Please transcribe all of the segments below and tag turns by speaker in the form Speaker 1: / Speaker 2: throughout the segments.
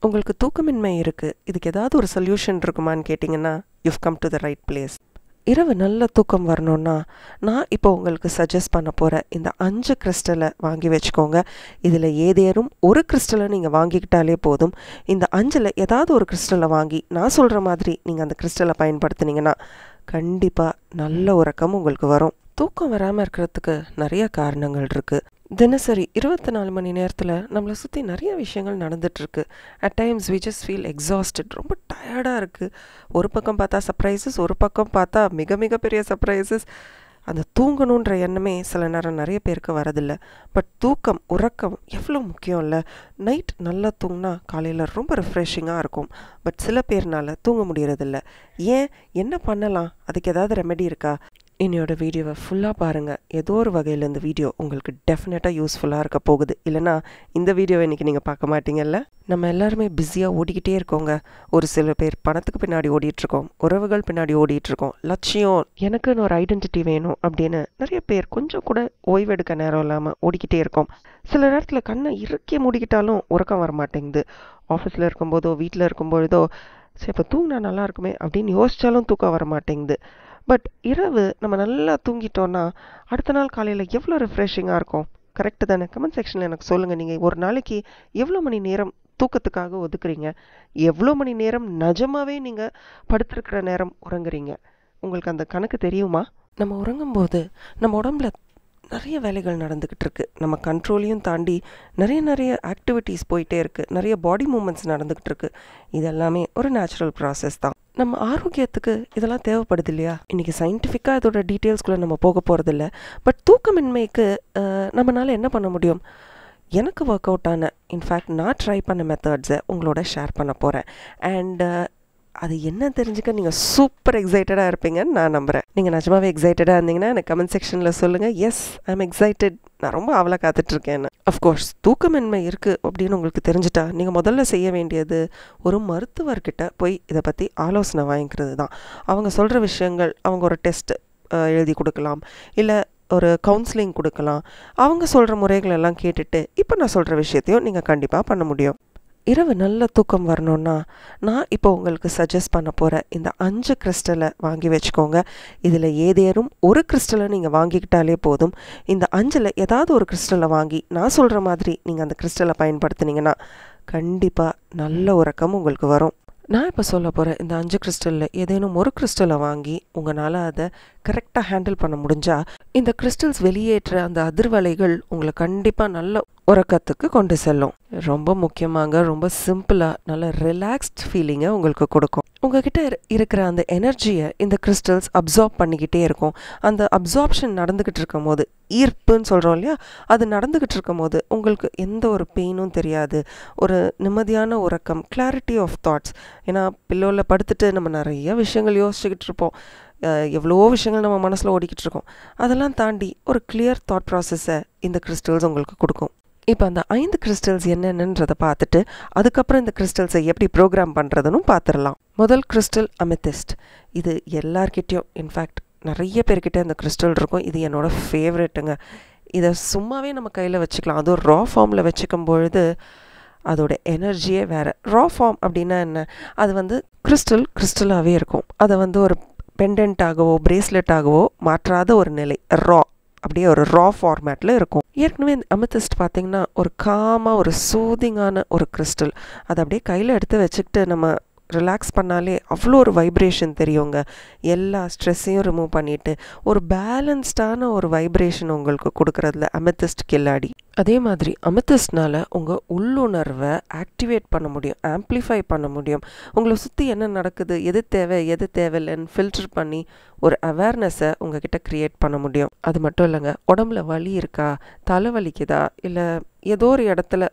Speaker 1: உங்களுக்கு தூக்கமின்மை இருக்குது இதுக்கு ஏதாவது ஒரு சொல்யூஷன் இருக்குமான்னு கேட்டிங்கன்னா you've come to the right place இரவு நல்ல தூக்கம் வரணும்னா நான் இப்போ உங்களுக்கு சஜஸ்ட் பண்ண போகிற இந்த அஞ்சு கிறிஸ்டலை வாங்கி வச்சுக்கோங்க இதில் ஏதேனும் ஒரு கிறிஸ்டலை நீங்கள் வாங்கிக்கிட்டாலே போதும் இந்த அஞ்சில் ஏதாவது ஒரு கிறிஸ்டலை வாங்கி நான் சொல்கிற மாதிரி நீங்கள் அந்த கிறிஸ்டலை பயன்படுத்துனீங்கன்னா கண்டிப்பாக நல்ல உறக்கம் உங்களுக்கு வரும் தூக்கம் வராமல் இருக்கிறதுக்கு நிறைய காரணங்கள் இருக்குது தினசரி இருபத்தி நாலு மணி நேரத்தில் நம்மளை சுற்றி நிறைய விஷயங்கள் நடந்துகிட்ருக்கு at times we just feel exhausted ரொம்ப டயர்டாக இருக்குது ஒரு பக்கம் பார்த்தா சர்ப்ரைசஸ் ஒரு பக்கம் பார்த்தா மிக மிக பெரிய சர்ப்ரைசஸ் அந்த தூங்கணுன்ற எண்ணமே சில நேரம் நிறைய பேருக்கு வரதில்லை பட் தூக்கம் உறக்கம் எவ்வளோ முக்கியம் இல்லை நைட் நல்லா தூங்கினா காலையில் ரொம்ப ரிஃப்ரெஷிங்காக இருக்கும் பட் சில பேர்னால தூங்க முடியறதில்ல ஏன் என்ன பண்ணலாம் அதுக்கு ஏதாவது ரெமெடி இருக்கா என்னோட வீடியோவை ஃபுல்லாக பாருங்கள் ஏதோ ஒரு வகையில் இந்த வீடியோ உங்களுக்கு டெஃபினட்டாக யூஸ்ஃபுல்லாக இருக்க போகுது இல்லைனா இந்த வீடியோவை இன்றைக்கி நீங்கள் பார்க்க மாட்டீங்கல்ல நம்ம எல்லாருமே பிஸியாக ஓடிக்கிட்டே இருக்கோங்க ஒரு சில பேர் பணத்துக்கு பின்னாடி ஓடிட்டுருக்கோம் உறவுகள் பின்னாடி ஓடிட்டுருக்கோம் லட்சியம் எனக்குன்னு ஒரு ஐடென்டிட்டி வேணும் அப்படின்னு நிறைய பேர் கொஞ்சம் கூட ஓய்வெடுக்க நேரம் இல்லாமல் ஓடிக்கிட்டே இருக்கோம் சில நேரத்தில் கண்ணை இறுக்கி மூடிக்கிட்டாலும் உறக்கம் வர மாட்டேங்குது ஆஃபீஸில் இருக்கும்போதோ வீட்டில் இருக்கும்பொழுதோ சரி இப்போ தூங்கினா நல்லா இருக்குமே அப்படின்னு யோசித்தாலும் தூக்கம் வர மாட்டேங்குது பட் இரவு நம்ம நல்லா தூங்கிட்டோன்னா அடுத்த நாள் காலையில் எவ்வளோ ரிஃப்ரெஷிங்காக இருக்கும் கரெக்டு தானே கமெண்ட் செக்ஷனில் எனக்கு சொல்லுங்கள் நீங்கள் ஒரு நாளைக்கு எவ்வளோ மணி நேரம் தூக்கத்துக்காக ஒதுக்குறீங்க எவ்வளோ மணி நேரம் நிஜமாவே நீங்கள் படுத்திருக்கிற நேரம் உறங்குறீங்க உங்களுக்கு அந்த கணக்கு தெரியுமா நம்ம உறங்கும்போது நம்ம உடம்புல நிறைய வேலைகள் நடந்துக்கிட்டு இருக்கு நம்ம கண்ட்ரோலையும் தாண்டி நிறைய நிறைய ஆக்டிவிட்டீஸ் போயிட்டே இருக்குது நிறைய பாடி மூமெண்ட்ஸ் நடந்துக்கிட்டு இருக்கு இதெல்லாமே ஒரு நேச்சுரல் ப்ராசஸ் தான் நம்ம ஆரோக்கியத்துக்கு இதெல்லாம் தேவைப்படுது இல்லையா இன்றைக்கி சயின்டிஃபிக்காக இதோட டீட்டெயில்ஸ்குள்ளே நம்ம போக போகிறதில்ல பட் தூக்கமின்மைக்கு நம்மளால் என்ன பண்ண முடியும் எனக்கு ஒர்க் அவுட் ஆன இன்ஃபேக்ட் நான் ட்ரை பண்ண மெத்தட்ஸை உங்களோட ஷேர் பண்ண போகிறேன் அண்டு அது என்ன தெரிஞ்சுக்க நீங்கள் சூப்பர் எக்ஸைட்டடாக இருப்பீங்கன்னு நான் நம்புகிறேன் நீங்கள் நிஜமாவே எக்ஸைட்டடாக இருந்தீங்கன்னா எனக்கு கமெண்ட் செக்ஷனில் சொல்லுங்கள் எஸ் ஐ எம் எக்ஸைட்டட் நான் ரொம்ப அவளை காத்துட்ருக்கேன் அஃப்கோர்ஸ் தூக்கமின்மை இருக்குது அப்படின்னு உங்களுக்கு தெரிஞ்சிட்டா நீங்கள் முதல்ல செய்ய வேண்டியது ஒரு மருத்துவர்கிட்ட போய் இதை பற்றி ஆலோசனை வாங்கிக்கிறது தான் அவங்க சொல்கிற விஷயங்கள் அவங்க ஒரு டெஸ்ட் எழுதி கொடுக்கலாம் இல்லை ஒரு கவுன்சிலிங் கொடுக்கலாம் அவங்க சொல்கிற முறைகள் எல்லாம் கேட்டுட்டு இப்போ நான் சொல்கிற விஷயத்தையும் நீங்கள் கண்டிப்பாக பண்ண முடியும் இரவு நல்ல தூக்கம் வரணும்னா நான் இப்போ உங்களுக்கு சஜஸ்ட் பண்ண போகிற இந்த அஞ்சு கிறிஸ்டலை வாங்கி வச்சுக்கோங்க இதில் ஏதேனும் ஒரு கிறிஸ்டலை நீங்கள் வாங்கிக்கிட்டாலே போதும் இந்த அஞ்சில் ஏதாவது ஒரு கிறிஸ்டலை வாங்கி நான் சொல்கிற மாதிரி நீங்கள் அந்த கிறிஸ்டலை பயன்படுத்துனீங்கன்னா கண்டிப்பாக நல்ல உறக்கம் உங்களுக்கு வரும் நான் இப்போ சொல்ல போகிற இந்த அஞ்சு கிறிஸ்டலில் ஏதேனும் ஒரு கிறிஸ்டலை வாங்கி உங்களால் அதை கரெக்டாக ஹேண்டில் பண்ண முடிஞ்சால் இந்த கிறிஸ்டல்ஸ் வெளியேற்ற அந்த அதிர்வலைகள் உங்களை கண்டிப்பாக நல்ல உறக்கத்துக்கு கொண்டு செல்லும் ரொம்ப முக்கியமாக ரொம்ப சிம்பிளாக நல்ல ரிலாக்ஸ்ட் ஃபீலிங்கை உங்களுக்கு கொடுக்கும் உங்ககிட்ட இருக்கிற அந்த எனர்ஜியை இந்த கிறிஸ்டல்ஸ் அப்சார்ப் பண்ணிக்கிட்டே இருக்கும் அந்த அப்சார்ப்ஷன் நடந்துக்கிட்டு இருக்கும் போது ஈர்ப்புன்னு சொல்கிறோம் இல்லையா அது நடந்துக்கிட்டு இருக்கும் போது உங்களுக்கு எந்த ஒரு பெயினும் தெரியாது ஒரு நிம்மதியான உறக்கம் கிளாரிட்டி ஆஃப் தாட்ஸ் ஏன்னா பில்லோவில் படுத்துட்டு நம்ம நிறைய விஷயங்கள் யோசிச்சுக்கிட்டு இருப்போம் எவ்வளவோ விஷயங்கள் நம்ம மனசில் ஓடிக்கிட்டு இருக்கோம் அதெல்லாம் தாண்டி ஒரு கிளியர் தாட் ப்ராசஸை இந்த கிறிஸ்டல்ஸ் உங்களுக்கு கொடுக்கும் இப்போ அந்த ஐந்து கிறிஸ்டல்ஸ் என்னென்னன்றதை பார்த்துட்டு அதுக்கப்புறம் இந்த கிறிஸ்டல்ஸை எப்படி ப்ரோக்ராம் பண்ணுறதுன்னு பார்த்துடலாம் முதல் கிறிஸ்டல் அமெத்திஸ்ட் இது எல்லார்கிட்டேயும் இன்ஃபேக்ட் நிறைய பேர்கிட்ட இந்த கிறிஸ்டல் இருக்கும் இது என்னோட ஃபேவரெட்டுங்க இதை சும்மாவே நம்ம கையில் வச்சுக்கலாம் அதுவும் ரா ஃபார்மில் வச்சுக்கும் பொழுது அதோட எனர்ஜியே வேறு ரா ஃபார்ம் அப்படின்னா என்ன அது வந்து கிறிஸ்டல் கிறிஸ்டலாகவே இருக்கும் அதை வந்து ஒரு பெண்டன்ட்டாகவோ பிரேஸ்லெட்டாகவோ மாற்றாத ஒரு நிலை ரா அப்படியே ஒரு ரா ஃபார்மேட்டில் இருக்கும் ஏற்கனவே இந்த அமித்திஸ்ட் பார்த்திங்கன்னா ஒரு காமாக ஒரு சூதிங்கான ஒரு கிறிஸ்டல் அதை அப்படியே கையில் எடுத்து வச்சுக்கிட்டு நம்ம ரிலாக்ஸ் பண்ணாலே அவ்வளோ ஒரு வைப்ரேஷன் தெரியுங்க எல்லா ஸ்ட்ரெஸ்ஸையும் ரிமூவ் பண்ணிவிட்டு ஒரு பேலன்ஸ்டான ஒரு வைப்ரேஷன் உங்களுக்கு கொடுக்குறதுல அமெத்திஸ்ட் கில்லாடி அதே மாதிரி அமெத்திஸ்ட்னால உங்கள் உள்ளுணர்வை ஆக்டிவேட் பண்ண முடியும் ஆம்ப்ளிஃபை பண்ண முடியும் உங்களை சுற்றி என்ன நடக்குது எது தேவை எது தேவையில்லைன்னு ஃபில்டர் பண்ணி ஒரு அவேர்னஸை உங்ககிட்ட க்ரியேட் பண்ண முடியும் அது மட்டும் இல்லைங்க உடம்புல வலி இருக்கா தலை வலிக்குதா இல்லை ஏதோ ஒரு இடத்துல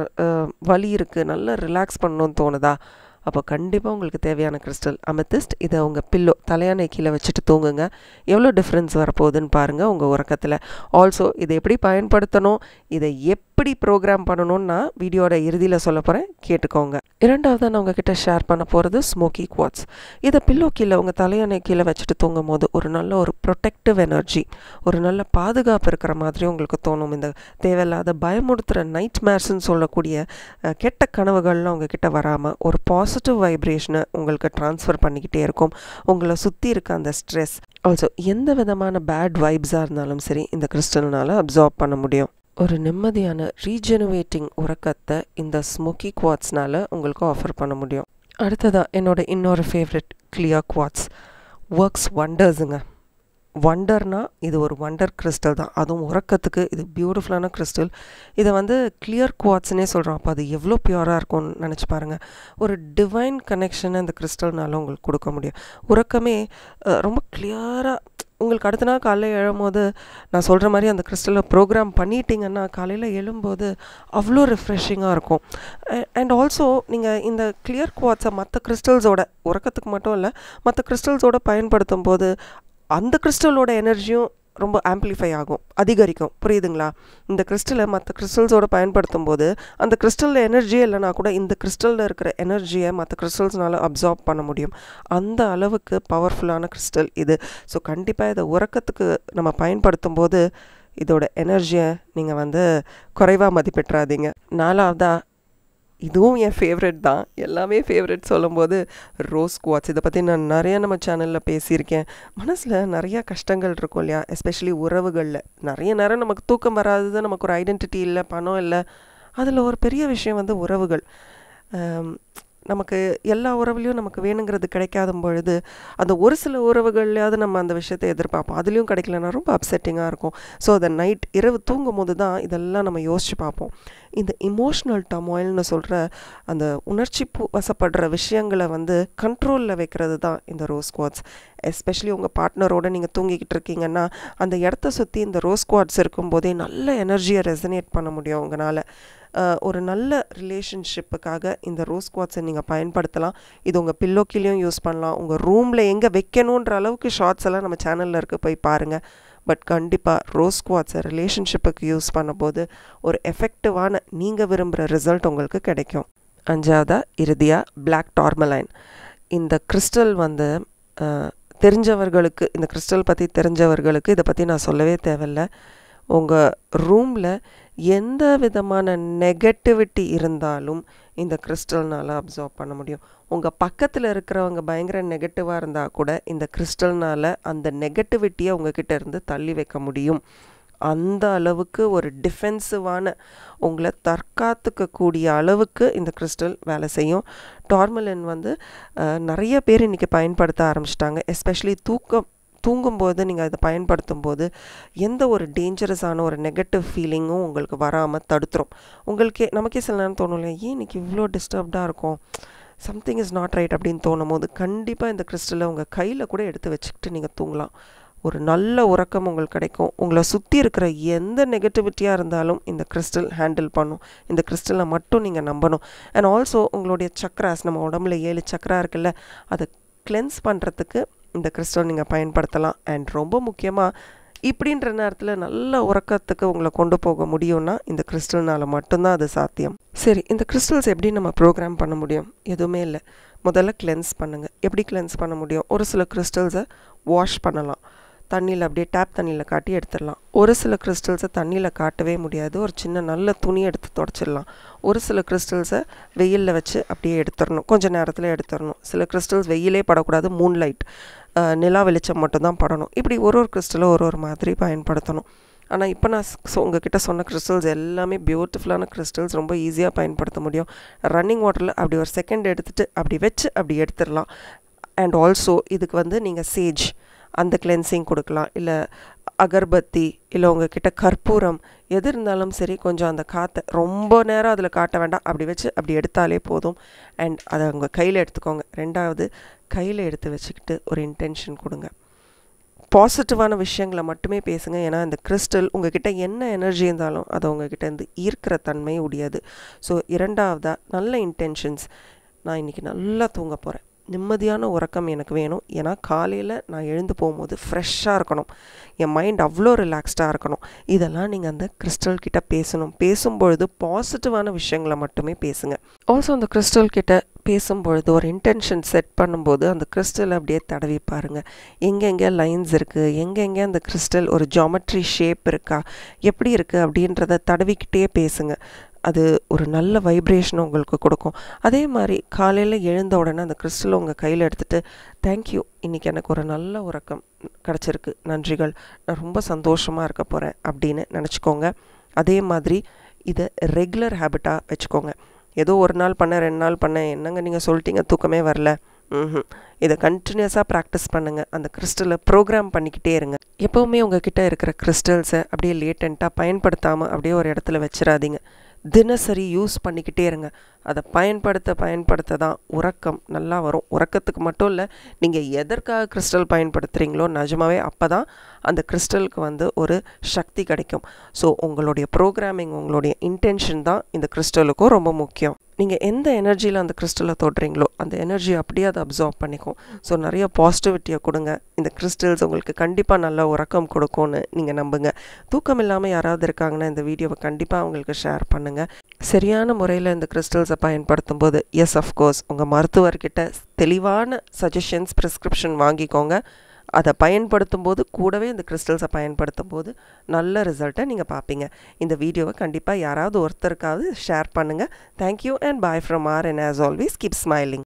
Speaker 1: வலி இருக்குது நல்லா ரிலாக்ஸ் பண்ணணும்னு தோணுதா அப்போ கண்டிப்பாக உங்களுக்கு தேவையான கிறிஸ்டல் அமெத்திஸ்ட் இதை உங்கள் பில்லோ தலையானை கீழே வச்சுட்டு தூங்குங்க எவ்வளோ டிஃப்ரென்ஸ் வரப்போகுதுன்னு பாருங்கள் உங்கள் உறக்கத்தில் ஆல்சோ இதை எப்படி பயன்படுத்தணும் இதை எப் எப்படி ப்ரோக்ராம் பண்ணணும்னு நான் வீடியோட இறுதியில் சொல்ல போகிறேன் கேட்டுக்கோங்க இரண்டாவது நான் உங்ககிட்ட ஷேர் பண்ண போகிறது ஸ்மோக்கி குவாட்ஸ் இதை பில்லோ கீழே உங்கள் தலையணை கீழே வச்சுட்டு தூங்கும் போது ஒரு நல்ல ஒரு ப்ரொடெக்டிவ் எனர்ஜி ஒரு நல்ல பாதுகாப்பு இருக்கிற மாதிரி உங்களுக்கு தோணும் இந்த தேவையில்லாத பயமுறுத்துகிற நைட் மேர்ஸ்ன்னு சொல்லக்கூடிய அஹ், கெட்ட கனவுகள்லாம் உங்ககிட்ட வராமல் ஒரு பாசிட்டிவ் வைப்ரேஷனை உங்களுக்கு ட்ரான்ஸ்ஃபர் பண்ணிக்கிட்டே இருக்கும் உங்களை சுற்றி இருக்க அந்த ஸ்ட்ரெஸ் ஆல்சோ எந்த விதமான பேட் வைப்ஸாக இருந்தாலும் சரி இந்த கிறிஸ்டல்னால் அப்சார்ப் பண்ண முடியும் ஒரு நிம்மதியான ரீஜெனுவேட்டிங் உறக்கத்தை இந்த ஸ்மோக்கி குவாட்ஸ்னால உங்களுக்கு ஆஃபர் பண்ண முடியும் அடுத்ததாக என்னோட இன்னொரு ஃபேவரட் கிளியர் குவாட்ஸ் ஒர்க்ஸ் வண்டர்ஸுங்க வண்டர்னா இது ஒரு வண்டர் கிறிஸ்டல் தான் அதுவும் உறக்கத்துக்கு இது பியூட்டிஃபுல்லான கிறிஸ்டல் இதை வந்து கிளியர் குவாட்ஸ்னே சொல்கிறோம் அப்போ அது எவ்வளோ பியூராக இருக்கும்னு நினச்சி பாருங்கள் ஒரு டிவைன் கனெக்ஷனை இந்த கிறிஸ்டல்னால உங்களுக்கு கொடுக்க முடியும் உறக்கமே அஹ், ரொம்ப கிளியராக உங்களுக்கு அடுத்த நாள் காலையில் எழும்போது நான் சொல்கிற மாதிரி அந்த கிறிஸ்டலை ப்ரோக்ராம் பண்ணிட்டீங்கன்னா காலையில் எழும்போது அவ்வளோ ரிஃப்ரெஷிங்காக இருக்கும் அண்ட் ஆல்சோ நீங்கள் இந்த கிளியர் குவாட்ஸை மற்ற கிறிஸ்டல்ஸோட உறக்கத்துக்கு மட்டும் இல்லை மற்ற கிறிஸ்டல்ஸோட பயன்படுத்தும் போது அந்த கிறிஸ்டலோட எனர்ஜியும் ரொம்ப ஆம்ப்ளிஃபை ஆகும் அதிகரிக்கும் புரியுதுங்களா இந்த கிறிஸ்டலை மற்ற கிறிஸ்டல்ஸோட பயன்படுத்தும் போது அந்த கிறிஸ்டலில் எனர்ஜியே இல்லைனா கூட இந்த கிறிஸ்டலில் இருக்கிற எனர்ஜியை மற்ற கிறிஸ்டல்ஸ்னால அப்சார்ப் பண்ண முடியும் அந்த அளவுக்கு பவர்ஃபுல்லான கிறிஸ்டல் இது ஸோ கண்டிப்பாக இதை உறக்கத்துக்கு நம்ம பயன்படுத்தும் போது இதோட எனர்ஜியை நீங்கள் வந்து குறைவாக மதிப்பிட்றாதீங்க நாலாவதா இதுவும் என் ஃபேவரெட் தான் எல்லாமே ஃபேவரெட் சொல்லும்போது ரோஸ் குவாட்ஸ் இதை பற்றி நான் நிறைய நம்ம சேனலில் பேசியிருக்கேன் மனசில் நிறையா கஷ்டங்கள் இருக்கும் இல்லையா எஸ்பெஷலி உறவுகளில் நிறைய நேரம் நமக்கு தூக்கம் வராதது நமக்கு ஒரு ஐடென்டிட்டி இல்லை பணம் இல்லை அதில் ஒரு பெரிய விஷயம் வந்து உறவுகள் ஆம், நமக்கு எல்லா உறவுலையும் நமக்கு வேணுங்கிறது கிடைக்காத பொழுது அந்த ஒரு சில உறவுகள்லையாவது நம்ம அந்த விஷயத்தை எதிர்பார்ப்போம் அதுலேயும் கிடைக்கலன்னா ரொம்ப அப்செட்டிங்காக இருக்கும் ஸோ அதை நைட் இரவு தூங்கும் போது தான் இதெல்லாம் நம்ம யோசிச்சு பார்ப்போம் இந்த இமோஷ்னல் டமாயில்னு சொல்கிற அந்த உணர்ச்சி பூ வசப்படுற விஷயங்களை வந்து கண்ட்ரோலில் வைக்கிறது தான் இந்த ரோஸ் குவாட்ஸ் எஸ்பெஷலி உங்கள் பார்ட்னரோட நீங்கள் தூங்கிக்கிட்டு இருக்கீங்கன்னா அந்த இடத்த சுற்றி இந்த ரோஸ் குவாட்ஸ் இருக்கும்போதே நல்ல எனர்ஜியை ரெசனேட் பண்ண முடியும் உங்களால் ஒரு நல்ல ரிலேஷன்ஷிப்புக்காக இந்த ரோஸ் குவாட்ஸை நீங்கள் பயன்படுத்தலாம் இது உங்கள் பில்லோக்கிலையும் யூஸ் பண்ணலாம் உங்கள் ரூமில் எங்கே வைக்கணுன்ற அளவுக்கு ஷார்ட்ஸ் எல்லாம் நம்ம சேனலில் இருக்க போய் பாருங்கள் பட் கண்டிப்பாக ரோஸ் குவாட்ஸை ரிலேஷன்ஷிப்புக்கு யூஸ் பண்ணும்போது ஒரு எஃபெக்டிவான நீங்கள் விரும்புகிற ரிசல்ட் உங்களுக்கு கிடைக்கும் அஞ்சாவதா இறுதியாக பிளாக் டார்மலைன் இந்த கிறிஸ்டல் வந்து அஹ், தெரிஞ்சவர்களுக்கு இந்த கிறிஸ்டல் பற்றி தெரிஞ்சவர்களுக்கு இதை பற்றி நான் சொல்லவே தேவையில்ல உங்கள் ரூமில் எந்த விதமான நெகட்டிவிட்டி இருந்தாலும் இந்த கிறிஸ்டல்னால் அப்சார்ப் பண்ண முடியும் உங்கள் பக்கத்தில் இருக்கிறவங்க பயங்கர நெகட்டிவாக இருந்தால் கூட இந்த கிறிஸ்டல்னால் அந்த நெகட்டிவிட்டியை உங்ககிட்ட இருந்து தள்ளி வைக்க முடியும் அந்த அளவுக்கு ஒரு டிஃபென்சிவான உங்களை தற்காத்துக்கக்கூடிய அளவுக்கு இந்த கிறிஸ்டல் வேலை செய்யும் டார்மலின் வந்து அஹ், நிறைய பேர் இன்றைக்கி பயன்படுத்த ஆரம்பிச்சிட்டாங்க எஸ்பெஷலி தூக்கம் தூங்கும்போது நீங்கள் அதை பயன்படுத்தும் போது எந்த ஒரு டேஞ்சரஸான ஒரு நெகட்டிவ் ஃபீலிங்கும் உங்களுக்கு வராமல் தடுத்துரும் உங்களுக்கே நமக்கே சில நேரம் தோணும் இல்லையா ஏன் இன்னைக்கு இவ்வளோ டிஸ்டர்ப்டாக இருக்கும் சம்திங் இஸ் நாட் ரைட் அப்படின்னு தோணும் போது கண்டிப்பாக இந்த கிறிஸ்டலை உங்கள் கையில் கூட எடுத்து வச்சுக்கிட்டு நீங்கள் தூங்கலாம் ஒரு நல்ல உறக்கம் உங்களுக்கு கிடைக்கும் உங்களை சுற்றி இருக்கிற எந்த நெகட்டிவிட்டியாக இருந்தாலும் இந்த கிறிஸ்டல் ஹேண்டில் பண்ணும் இந்த கிறிஸ்டலை மட்டும் நீங்கள் நம்பணும் அண்ட் ஆல்சோ உங்களுடைய சக்ராஸ் நம்ம உடம்புல ஏழு சக்ரா இருக்குல்ல அதை கிளென்ஸ் பண்ணுறதுக்கு இந்த கிறிஸ்டல் நீங்கள் பயன்படுத்தலாம் அண்ட் ரொம்ப முக்கியமாக இப்படின்ற நேரத்தில் நல்ல உறக்கத்துக்கு உங்களை கொண்டு போக முடியும்னா இந்த கிறிஸ்டல்னால மட்டும்தான் அது சாத்தியம் சரி இந்த கிறிஸ்டல்ஸ் எப்படி நம்ம ப்ரோக்ராம் பண்ண முடியும் எதுவுமே இல்லை முதல்ல கிளென்ஸ் பண்ணுங்கள் எப்படி கிளென்ஸ் பண்ண முடியும் ஒரு சில கிறிஸ்டல்ஸை வாஷ் பண்ணலாம் தண்ணியில் அப்படியே டேப் தண்ணியில் காட்டி எடுத்துடலாம் ஒரு சில கிறிஸ்டல்ஸை தண்ணியில் காட்டவே முடியாது ஒரு சின்ன நல்ல துணி எடுத்து தொடச்சிடலாம் ஒரு சில கிறிஸ்டல்ஸை வெயிலில் வச்சு அப்படியே எடுத்துடணும் கொஞ்சம் நேரத்தில் எடுத்துடணும் சில கிறிஸ்டல்ஸ் வெயிலே படக்கூடாது மூன் லைட் நிலா வெளிச்சம் மட்டும்தான் படணும் இப்படி ஒரு ஒரு கிறிஸ்டலும் ஒரு ஒரு மாதிரி பயன்படுத்தணும் ஆனால் இப்போ நான் ஸ்- உங்ககிட்ட சொன்ன கிறிஸ்டல்ஸ் எல்லாமே பியூட்டிஃபுல்லான கிறிஸ்டல்ஸ் ரொம்ப ஈஸியாக பயன்படுத்த முடியும் ரன்னிங் வாட்டரில் அப்படி ஒரு செகண்ட் எடுத்துட்டு அப்படி வச்சு அப்படி எடுத்துடலாம் அண்ட் ஆல்சோ இதுக்கு வந்து நீங்கள் சேஜ் அந்த கிளென்சிங் கொடுக்கலாம் இல்லை அகர்பத்தி இல்லை உங்ககிட்ட கற்பூரம் எது இருந்தாலும் சரி கொஞ்சம் அந்த காற்றை ரொம்ப நேரம் அதில் காட்ட வேண்டாம் அப்படி வச்சு அப்படி எடுத்தாலே போதும் அண்ட் அதை உங்கள் கையில் எடுத்துக்கோங்க ரெண்டாவது கையில் எடுத்து வச்சுக்கிட்டு ஒரு இன்டென்ஷன் கொடுங்க பாசிட்டிவான விஷயங்களை மட்டுமே பேசுங்க ஏன்னா இந்த கிறிஸ்டல் உங்ககிட்ட என்ன எனர்ஜி இருந்தாலும் அதை உங்ககிட்ட இருந்து ஈர்க்கிற தன்மை உடையது ஸோ இரண்டாவதாக நல்ல இன்டென்ஷன்ஸ் நான் இன்றைக்கி நல்லா தூங்க போகிறேன் நிம்மதியான உறக்கம் எனக்கு வேணும் ஏன்னா காலையில் நான் எழுந்து போகும்போது ஃப்ரெஷ்ஷாக இருக்கணும் என் மைண்ட் அவ்வளோ ரிலாக்ஸ்டாக இருக்கணும் இதெல்லாம் நீங்கள் அந்த கிறிஸ்டல் கிட்ட பேசணும் பேசும்பொழுது பாசிட்டிவான விஷயங்களை மட்டுமே பேசுங்க ஆல்சோ அந்த கிறிஸ்டல் கிட்ட பேசும்பொழுது ஒரு இன்டென்ஷன் செட் பண்ணும்போது அந்த கிறிஸ்டல் அப்படியே தடவி பாருங்கள் எங்கெங்கே லைன்ஸ் இருக்குது எங்கெங்கே அந்த கிறிஸ்டல் ஒரு ஜாமெட்ரி ஷேப் இருக்கா எப்படி இருக்குது அப்படின்றத தடவிக்கிட்டே பேசுங்க அது ஒரு நல்ல வைப்ரேஷன் உங்களுக்கு கொடுக்கும் அதே மாதிரி காலையில் எழுந்த உடனே அந்த கிறிஸ்டல் உங்கள் கையில் எடுத்துகிட்டு தேங்க்யூ இன்றைக்கி எனக்கு ஒரு நல்ல உறக்கம் கிடச்சிருக்கு நன்றிகள் நான் ரொம்ப சந்தோஷமாக இருக்க போகிறேன் அப்படின்னு நினச்சிக்கோங்க அதே மாதிரி இதை ரெகுலர் ஹேபிட்டாக வச்சுக்கோங்க ஏதோ ஒரு நாள் பண்ண ரெண்டு நாள் பண்ண என்னங்க நீங்கள் சொல்லிட்டீங்க தூக்கமே வரல ம் இதை கண்டினியூஸாக ப்ராக்டிஸ் பண்ணுங்கள் அந்த கிறிஸ்டலை ப்ரோக்ராம் பண்ணிக்கிட்டே இருங்க எப்போவுமே உங்ககிட்ட இருக்கிற கிறிஸ்டல்ஸை அப்படியே லேட்டண்ட்டாக பயன்படுத்தாமல் அப்படியே ஒரு இடத்துல வச்சிடாதீங்க தினசரி யூஸ் பண்ணிக்கிட்டே இருங்க அதை பயன்படுத்த பயன்படுத்த தான் உறக்கம் நல்லா வரும் உறக்கத்துக்கு மட்டும் இல்லை நீங்கள் எதற்காக கிறிஸ்டல் பயன்படுத்துகிறீங்களோ நிஜமாவே அப்போ தான் அந்த கிறிஸ்டலுக்கு வந்து ஒரு சக்தி கிடைக்கும் ஸோ உங்களுடைய ப்ரோக்ராமிங் உங்களுடைய இன்டென்ஷன் தான் இந்த கிறிஸ்டலுக்கும் ரொம்ப முக்கியம் நீங்கள் எந்த எனர்ஜியில் அந்த கிறிஸ்டலை தொடுறீங்களோ அந்த எனர்ஜி அப்படியே அதை அப்சார்ப் பண்ணிக்கும் ஸோ நிறைய பாசிட்டிவிட்டியை கொடுங்க இந்த கிறிஸ்டல்ஸ் உங்களுக்கு கண்டிப்பாக நல்ல உறக்கம் கொடுக்கும்னு நீங்கள் நம்புங்க தூக்கம் இல்லாமல் யாராவது இருக்காங்கன்னா இந்த வீடியோவை கண்டிப்பாக அவங்களுக்கு ஷேர் பண்ணுங்கள் சரியான முறையில் இந்த கிறிஸ்டல்ஸை பயன்படுத்தும் போது எஸ் அஃப்கோர்ஸ் உங்கள் மருத்துவர்கிட்ட தெளிவான சஜஷன்ஸ் ப்ரிஸ்கிரிப்ஷன் வாங்கிக்கோங்க அதை பயன்படுத்தும் போது கூடவே இந்த கிறிஸ்டல்ஸை பயன்படுத்தும் போது நல்ல ரிசல்ட்டை நீங்கள் பார்ப்பீங்க இந்த வீடியோவை கண்டிப்பாக யாராவது ஒருத்தருக்காவது ஷேர் பண்ணுங்கள் thank you and bye from R and as always keep smiling